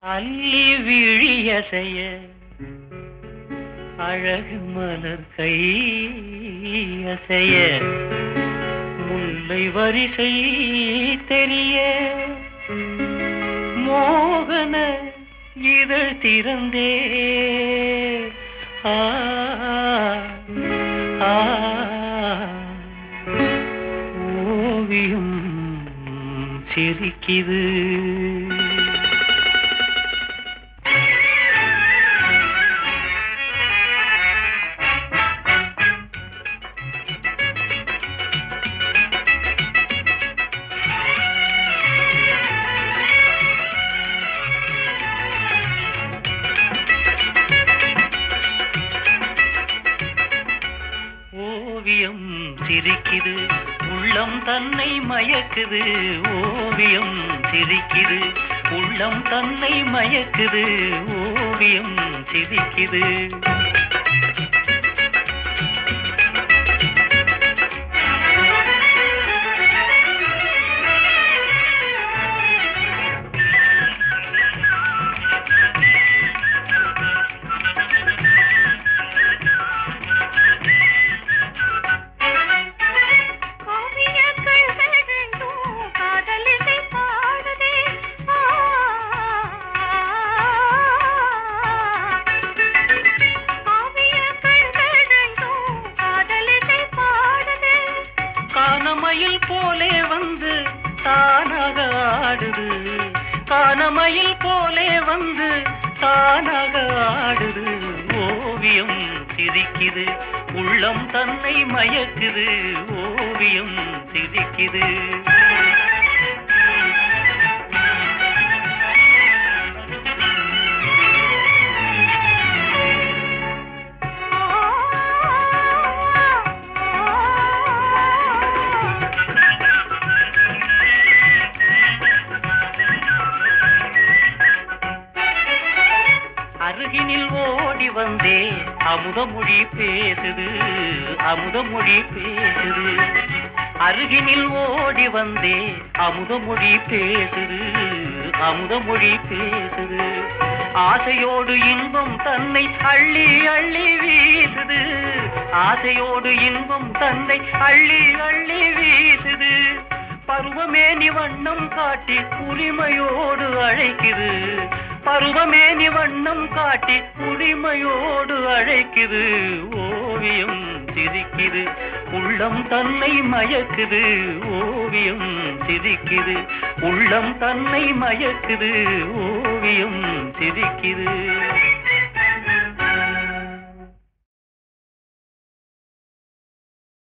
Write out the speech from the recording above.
அள்ளி விழியசைய அழகு மலர் கை அசைய முல்லை வரிசை தெரிய மோகன இதழ் திறந்தே ஆ ஆ ஓவியம் சிரிக்குது ஓவியம் சிரிக்குது உள்ளம் தன்னை மயக்குது ஓவியம் சிரிக்குது உள்ளம் தன்னை மயக்குது ஓவியம் சிரிக்குது ஓவிய கண்கள் ரெண்டும் காதலிசை பாடுதே ஆ. ஓவிய கண்கள் ரெண்டும் காதலிசை பாடுதே கானமயில் போலே வந்து தானாக ஆடுது கானமயில் போலே வந்து தானாக ஆடுது ஓவியம் சிரிக்குது உள்ளம் தன்னை மயக்குது ஓவியம் சிரிக்குது அருகினில் ஓடி வந்தே அமுதமொழி பேசுது அமுதமொழி பேசுது அருகினில் ஓடி வந்தே அமுதமொழி பேசுது அமுதமொழி பேசுது ஆசையோடு இன்பம் தன்னை அள்ளி அள்ளி வீசுது ஆசையோடு இன்பம் தன்னை அள்ளி அள்ளி வீசுது பருவமேனி வண்ணம் காட்டி உரிமையோடு அழைக்குது பருவமேனி வண்ணம் காட்டி உரிமையோடு அழைக்குது ஓவியம் சிரிக்குது உள்ளம் தன்னை மயக்குது ஓவியம் சிரிக்குது உள்ளம் தன்னை மயக்குது ஓவியம் சிரிக்குது